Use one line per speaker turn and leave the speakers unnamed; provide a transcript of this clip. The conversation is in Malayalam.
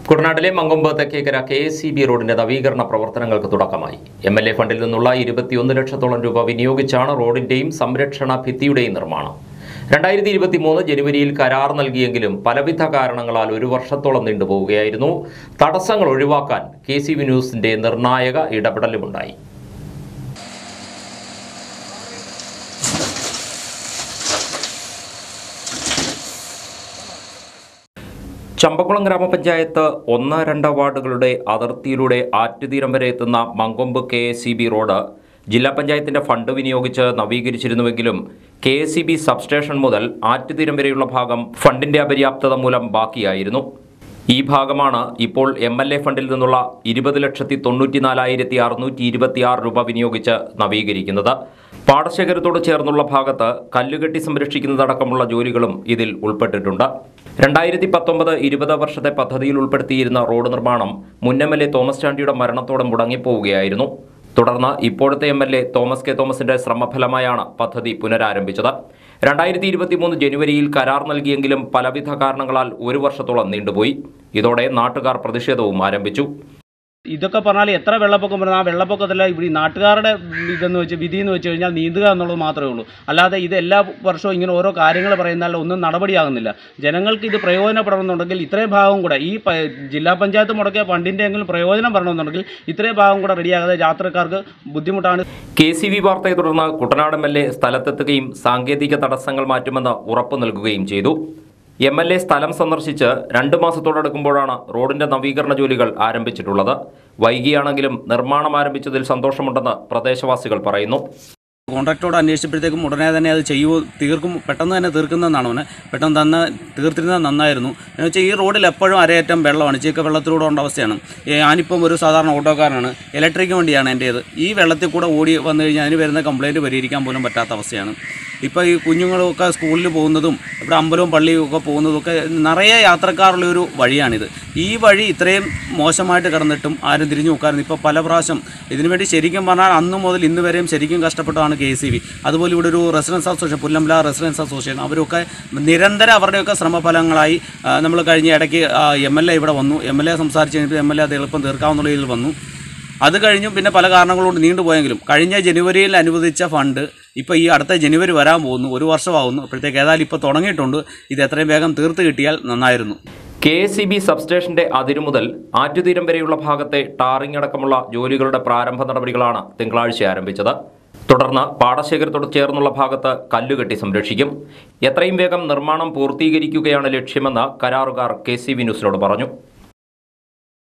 കുട്ടനാട്ടിലെ Mankombu Thekkekkara K S C B റോഡിന്റെ നവീകരണ പ്രവർത്തനങ്ങൾക്ക് തുടക്കമായി എം എൽ എ ഫണ്ടിൽ നിന്നുള്ള ഇരുപത്തിയൊന്ന് ലക്ഷത്തോളം രൂപ വിനിയോഗിച്ചാണ് റോഡിന്റെയും സംരക്ഷണ ഭിത്തിയുടെയും നിർമ്മാണം രണ്ടായിരത്തി ഇരുപത്തി മൂന്ന് ജനുവരിയിൽ കരാർ നൽകിയെങ്കിലും പലവിധ കാരണങ്ങളാൽ ഒരു വർഷത്തോളം നീണ്ടുപോവുകയായിരുന്നു തടസ്സങ്ങൾ ഒഴിവാക്കാൻ കെ സി വി ന്യൂസിന്റെ നിർണായക ഇടപെടലുമുണ്ടായി ചമ്പക്കുളം ഗ്രാമപഞ്ചായത്ത് ഒന്ന് രണ്ട് വാർഡുകളുടെ അതിർത്തിയിലൂടെ ആറ്റുതീരം വരെ എത്തുന്ന Mankombu K S C B road ജില്ലാ പഞ്ചായത്തിന്റെ ഫണ്ട് വിനിയോഗിച്ച് നവീകരിച്ചിരുന്നുവെങ്കിലും K S C B substation മുതൽ ആറ്റുതീരം വരെയുള്ള ഭാഗം ഫണ്ടിന്റെ അപര്യാപ്തത മൂലം ബാക്കിയായിരുന്നു ഈ ഭാഗമാണ് ഇപ്പോൾ എം എൽ എ ഫണ്ടിൽ നിന്നുള്ള ഇരുപത് ലക്ഷത്തി തൊണ്ണൂറ്റിനാലായിരത്തി അറുന്നൂറ്റി ഇരുപത്തിയാറ് രൂപ വിനിയോഗിച്ച് നവീകരിക്കുന്നത് പാടശേഖരത്തോട് ചേർന്നുള്ള ഭാഗത്ത് കല്ലുകെട്ടി സംരക്ഷിക്കുന്നതടക്കമുള്ള ജോലികളും ഇതിൽ ഉൾപ്പെട്ടിട്ടുണ്ട് രണ്ടായിരത്തി പത്തൊമ്പത് ഇരുപത് വർഷത്തെ പദ്ധതിയിൽ ഉൾപ്പെടുത്തിയിരുന്ന റോഡ് നിർമ്മാണം മുൻ എം എൽ എ തോമസ് ചാണ്ടിയുടെ മരണത്തോടെ മുടങ്ങിപ്പോവുകയായിരുന്നു തുടർന്ന് ഇപ്പോഴത്തെ M L A Thomas K തോമസിന്റെ ശ്രമഫലമായാണ് പദ്ധതി പുനരാരംഭിച്ചത് രണ്ടായിരത്തി ഇരുപത്തി മൂന്ന് ജനുവരിയിൽ കരാർ നൽകിയെങ്കിലും പലവിധ കാരണങ്ങളാൽ ഒരു വർഷത്തോളം നീണ്ടുപോയി ഇതോടെ നാട്ടുകാർ പ്രതിഷേധവും ആരംഭിച്ചു
ഇതൊക്കെ പറഞ്ഞാൽ എത്ര വെള്ളപ്പൊക്കം പറഞ്ഞാൽ ആ വെള്ളപ്പൊക്കത്തിലെ ഇവിടെ ഈ നാട്ടുകാരുടെ ഇതെന്ന് വെച്ച് വിധി എന്ന് വെച്ച് കഴിഞ്ഞാൽ നീന്തുക എന്നുള്ളത് മാത്രമേ ഉള്ളൂ അല്ലാതെ ഇത് എല്ലാ വർഷവും ഇങ്ങനെ ഓരോ കാര്യങ്ങൾ പറയുന്നാൽ ഒന്നും നടപടിയാകുന്നില്ല ജനങ്ങൾക്ക് ഇത് പ്രയോജനപ്പെടണമെന്നുണ്ടെങ്കിൽ ഇത്രയും ഭാഗം കൂടെ ഈ പ- ജില്ലാ പഞ്ചായത്ത് മുടക്കിയ ഫണ്ടിൻ്റെ എങ്കിലും പ്രയോജനം വരണമെന്നുണ്ടെങ്കിൽ ഇത്രയും ഭാഗം കൂടെ റെഡിയാകാതെ യാത്രക്കാർക്ക് ബുദ്ധിമുട്ടാണ്
കെ സി വി വാർത്തയെ തുടർന്ന് കുട്ടനാട് എം എൽ എ സ്ഥലത്തെത്തുകയും സാങ്കേതിക തടസ്സങ്ങൾ മാറ്റുമെന്ന് ഉറപ്പു നൽകുകയും ചെയ്തു എം എൽ എ സ്ഥലം സന്ദർശിച്ച് രണ്ട് മാസത്തോടടുക്കുമ്പോഴാണ് റോഡിന്റെ നവീകരണ ജോലികൾ ആരംഭിച്ചിട്ടുള്ളത് വൈകിയാണെങ്കിലും നിർമ്മാണം ആരംഭിച്ചതിൽ സന്തോഷമുണ്ടെന്ന് പ്രദേശവാസികൾ പറയുന്നു
കോൺട്രാക്ടറോട് അന്വേഷിച്ചപ്പോഴത്തേക്കും ഉടനെ തന്നെ അത് ചെയ്യുമോ തീർക്കും പെട്ടെന്ന് തന്നെ തീർക്കുന്നതെന്നാണ് അവന് പെട്ടെന്ന് തന്നെ തീർത്തിരുന്നത് നന്നായിരുന്നു എന്ന് വെച്ചാൽ ഈ റോഡിൽ എപ്പോഴും അരയറ്റം വെള്ളമാണ് ചീക്ക വെള്ളത്തിലൂടെ ഉള്ള അവസ്ഥയാണ് ഏ, ഞാനിപ്പം ഒരു സാധാരണ ഓട്ടോക്കാരനാണ് ഇലക്ട്രിക് വണ്ടിയാണ് എൻ്റേത് ഈ വെള്ളത്തിൽ കൂടെ ഓടി വന്നു കഴിഞ്ഞാൽ അതിന് വരുന്ന കംപ്ലയിൻറ്റ് പരിഹരിക്കാൻ പോലും പറ്റാത്ത അവസ്ഥയാണ് ഇപ്പോൾ ഈ കുഞ്ഞുങ്ങളൊക്കെ സ്കൂളിൽ പോകുന്നതും ഇവിടെ അമ്പലവും പള്ളിയും ഒക്കെ പോകുന്നതും ഒക്കെ നിറയെ യാത്രക്കാരുള്ള ഒരു വഴിയാണിത് ഈ വഴി ഇത്രയും മോശമായിട്ട് കിടന്നിട്ടും ആരും തിരിഞ്ഞു നോക്കാറുണ്ട് ഇപ്പോൾ പല പ്രാവശ്യം ഇതിനുവേണ്ടി ശരിക്കും പറഞ്ഞാൽ അന്ന് മുതൽ ഇന്ന് വരെയും ശരിക്കും കഷ്ടപ്പെട്ടതാണ് കെ സി ബി അതുപോലെ ഇവിടെ ഒരു residence association Pullampala residence association അവരൊക്കെ നിരന്തരം അവരുടെയൊക്കെ ശ്രമഫലങ്ങളായി നമ്മൾ കഴിഞ്ഞ ഇടയ്ക്ക് എം എൽ എ ഇവിടെ വന്നു എം എൽ എ സംസാരിച്ച് കഴിഞ്ഞപ്പോൾ എം എൽ എ അത് എളുപ്പം തീർക്കാവുന്ന രീതിയിൽ വന്നു അത് കഴിഞ്ഞും പിന്നെ പല കാരണങ്ങൾ കൊണ്ട് നീണ്ടുപോയെങ്കിലും കഴിഞ്ഞ ജനുവരിയിൽ അനുവദിച്ച ഫണ്ട് ഇപ്പോൾ ഈ അടുത്ത ജനുവരി വരാൻ പോകുന്നു ഒരു വർഷമാകുന്നു അപ്പോഴത്തേക്ക് ഏതായാലും ഇപ്പോൾ തുടങ്ങിയിട്ടുണ്ട് ഇത് എത്രയും വേഗം തീർത്ത് കിട്ടിയാൽ നന്നായിരുന്നു
കെ എസ് സി ബി സബ്സ്റ്റേഷന്റെ അതിരു മുതൽ ആറ്റുതീരം വരെയുള്ള ഭാഗത്തെ ടാറിംഗ് അടക്കമുള്ള ജോലികളുടെ പ്രാരംഭ നടപടികളാണ് തിങ്കളാഴ്ച ആരംഭിച്ചത് തുടർന്ന് പാടശേഖരത്തോട് ചേർന്നുള്ള ഭാഗത്ത് കല്ലുകെട്ടി സംരക്ഷിക്കും എത്രയും വേഗം നിർമ്മാണം പൂർത്തീകരിക്കുകയാണ് ലക്ഷ്യമെന്ന് കരാറുകാർ കെ സി വി ന്യൂസിനോട് പറഞ്ഞു